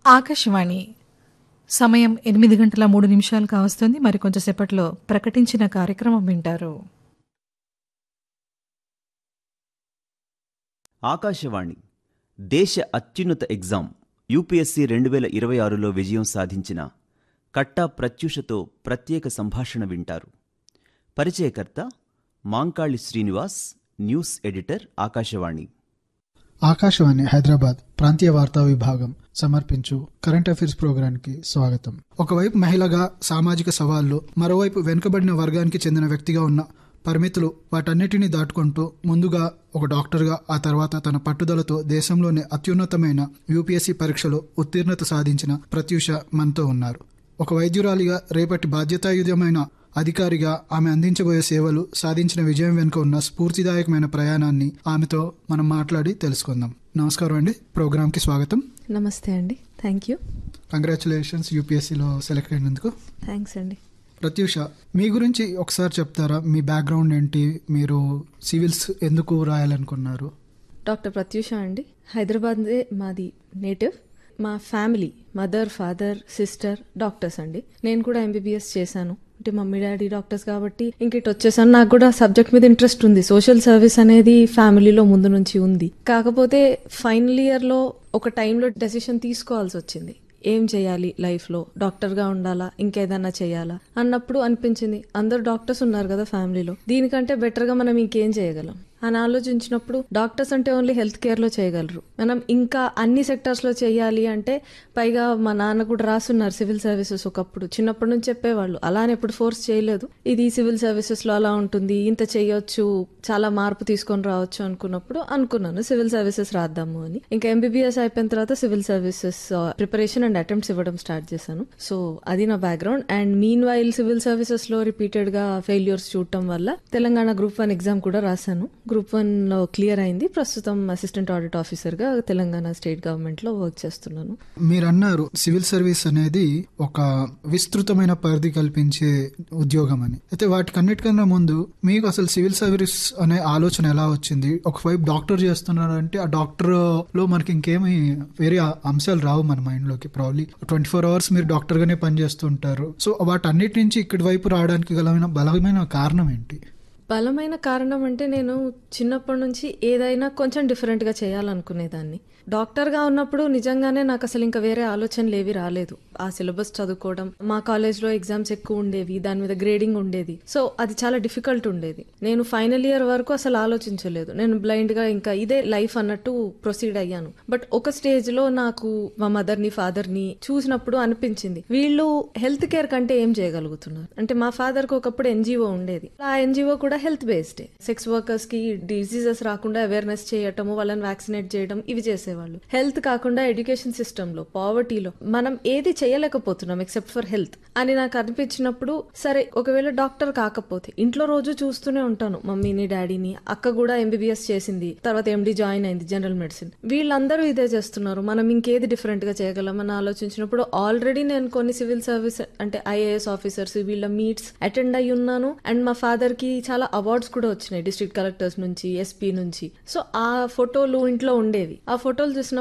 ఆకాశవాణి సమయం ఎనిమిది గంటల మూడు నిమిషాలు కావస్తుంది మరి కొంచెంసేపట్లో ప్రకటించిన కార్యక్రమం వింటారు ఆకాశవాణి దేశ అత్యున్నత ఎగ్జామ్ యూపీఎస్సీ రెండు వేల ఇరవై ఆరులో విజయం సాధించిన కట్టా ప్రత్యూషతో ప్రత్యేక సంభాషణ వింటారు పరిచయకర్త మాంకాళి శ్రీనివాస్ న్యూస్ ఎడిటర్ ఆకాశవాణి ఆకాశవాణి హైదరాబాద్ ప్రాంతీయ వార్తా విభాగం సమర్పించు కరెంట్ అఫైర్స్ ప్రోగ్రాంకి స్వాగతం ఒకవైపు మహిళగా సామాజిక సవాళ్లు మరోవైపు వెనుకబడిన వర్గానికి చెందిన వ్యక్తిగా ఉన్న పరిమితులు వాటన్నిటిని దాటుకుంటూ ముందుగా ఒక డాక్టర్గా ఆ తర్వాత తన పట్టుదలతో దేశంలోనే అత్యున్నతమైన యూపీఎస్సీ పరీక్షలో ఉత్తీర్ణత సాధించిన ప్రత్యూష మనతో ఉన్నారు ఒక వైద్యురాలిగా రేపటి బాధ్యతాయుతమైన అధికారిగా ఆమె అందించబోయే సేవలు సాధించిన విజయం వెనుక ఉన్న స్ఫూర్తిదాయకమైన ప్రయాణాన్ని ఆమెతో మనం మాట్లాడి తెలుసుకుందాం నమస్కారం అండి ప్రోగ్రామ్కి స్వాగతం నమస్తే అండి థ్యాంక్ యూ కంగ్రాచులేషన్స్ యూపీఎస్సీలో సెలెక్ట్ అయినందుకు థ్యాంక్స్ అండి ప్రత్యూష మీ గురించి ఒకసారి చెప్తారా మీ బ్యాక్గ్రౌండ్ ఏంటి మీరు సివిల్స్ ఎందుకు రాయాలనుకున్నారు డాక్టర్ ప్రత్యూష అండి హైదరాబాద్దే మాది నేటివ్ మా family mother father sister doctors అండి నేను కూడా ఎంబీబీఎస్ చేశాను అంటే మమ్మీ డాడీ డాక్టర్స్ కాబట్టి ఇంక ఇటు వచ్చేసాను నాకు కూడా సబ్జెక్ట్ మీద ఇంట్రెస్ట్ ఉంది సోషల్ సర్వీస్ అనేది ఫ్యామిలీలో ముందు నుంచి ఉంది కాకపోతే ఫైనల్ ఇయర్లో ఒక టైంలో డెసిషన్ తీసుకోవాల్సి వచ్చింది ఏం చేయాలి లైఫ్లో డాక్టర్గా ఉండాలా ఇంకేదన్నా చేయాలా అన్నప్పుడు అనిపించింది అందరు డాక్టర్స్ ఉన్నారు కదా ఫ్యామిలీలో దీనికంటే బెటర్గా మనం ఇంకేం చేయగలం అని ఆలోచించినప్పుడు డాక్టర్స్ అంటే ఓన్లీ హెల్త్ కేర్లో చేయగలరు మనం ఇంకా అన్ని సెక్టర్స్లో చేయాలి అంటే పైగా మా నాన్న కూడా రాసున్నారు సివిల్ సర్వీసెస్ ఒకప్పుడు చిన్నప్పటి నుంచి చెప్పేవాళ్ళు అలానే ఎప్పుడు ఫోర్స్ చేయలేదు ఇది సివిల్ సర్వీసెస్లో అలా ఉంటుంది ఇంత చేయొచ్చు చాలా మార్పు తీసుకొని రావచ్చు అనుకున్నప్పుడు అనుకున్నాను సివిల్ సర్వీసెస్ రాద్దాము అని ఇంకా ఎంబీబీఎస్ అయిపోయిన తర్వాత civil services preparation and attempts ఇవ్వడం స్టార్ట్ చేశాను సో అది నా background and meanwhile civil services లో రిపీటెడ్ గా ఫెయిల్యూర్స్ చూడటం వల్ల తెలంగాణ గ్రూప్ వన్ ఎగ్జామ్ కూడా రాశాను గ్రూప్ వన్ లో క్లియర్ అయింది ప్రస్తుతం అసిస్టెంట్ ఆడిట్ ఆఫీసర్ గా తెలంగాణ స్టేట్ గవర్నమెంట్ లో వర్క్ చేస్తున్నాను మీరు అన్నారు సివిల్ సర్వీస్ అనేది ఒక విస్తృతమైన పరిధి కల్పించే ఉద్యోగం అని అయితే వాటికన్నిటికన్నా ముందు మీకు అసలు సివిల్ సర్వీస్ అనే ఆలోచన ఎలా వచ్చింది ఒకవైపు డాక్టర్ చేస్తున్నారంటే ఆ డాక్టర్ లో మనకి ఇంకేమి వేరే అంశాలు రావు మన మైండ్ లోకి ప్రాబ్లీ ట్వంటీ ఫోర్ అవర్స్ మీరు డాక్టర్ గానే పనిచేస్తుంటారు సో వాటన్నిటి నుంచి ఇక్కడి వైపు రావడానికి గలమైన బలమైన కారణం ఏంటి బలమైన కారణం అంటే నేను చిన్నప్పటి నుంచి ఏదైనా కొంచెం డిఫరెంట్గా చేయాలనుకునేదాన్ని డాక్టర్గా ఉన్నప్పుడు నిజంగానే నాకు అసలు ఇంకా వేరే ఆలోచనలు ఏవి రాలేదు ఆ సిలబస్ చదువుకోవడం మా కాలేజ్లో ఎగ్జామ్స్ ఎక్కువ ఉండేవి దాని మీద గ్రేడింగ్ ఉండేది సో అది చాలా డిఫికల్ట్ ఉండేది నేను ఫైనల్ ఇయర్ వరకు అసలు ఆలోచించలేదు నేను బ్లైండ్గా ఇంకా ఇదే లైఫ్ అన్నట్టు ప్రొసీడ్ అయ్యాను బట్ ఒక స్టేజ్లో నాకు మా మదర్ని ఫాదర్ని చూసినప్పుడు అనిపించింది వీళ్ళు హెల్త్ కేర్ కంటే ఏం చేయగలుగుతున్నారు అంటే మా ఫాదర్కి ఒకప్పుడు ఎన్జిఓ ఉండేది ఆ ఎన్జిఓ కూడా హెల్త్ బేస్డ్ సెక్స్ వర్కర్స్ కి డిసీజెస్ రాకుండా అవేర్నెస్ చేయటము వాళ్ళని వ్యాక్సినేట్ చేయడం ఇవి చేసేవాళ్ళు హెల్త్ కాకుండా ఎడ్యుకేషన్ సిస్టమ్ లో పావర్టీలో మనం ఏది చేయలేకపోతున్నాం ఎక్సెప్ట్ ఫర్ హెల్త్ అని నాకు అనిపించినప్పుడు సరే ఒకవేళ డాక్టర్ కాకపోతే ఇంట్లో రోజు చూస్తూనే ఉంటాను మమ్మీని డాడీని అక్క కూడా ఎంబీబీఎస్ చేసింది తర్వాత ఎండి జాయిన్ అయింది జనరల్ మెడిసిన్ వీళ్ళందరూ ఇదే చేస్తున్నారు మనం ఇంకేది డిఫరెంట్ గా చేయగలమని ఆలోచించినప్పుడు ఆల్రెడీ నేను కొన్ని సివిల్ సర్వీస్ అంటే ఐఏఎస్ ఆఫీసర్స్ వీళ్ళ మీట్స్ అటెండ్ అయి ఉన్నాను అండ్ మా ఫాదర్ కి చాలా అవార్డ్స్ కూడా వచ్చినాయి డిస్ట్రిక్ట్ కలెక్టర్స్ నుంచి ఎస్పీ నుంచి సో ఆ ఫోటోలు ఇంట్లో ఉండేవి ఆ ఫోటోలు చూసిన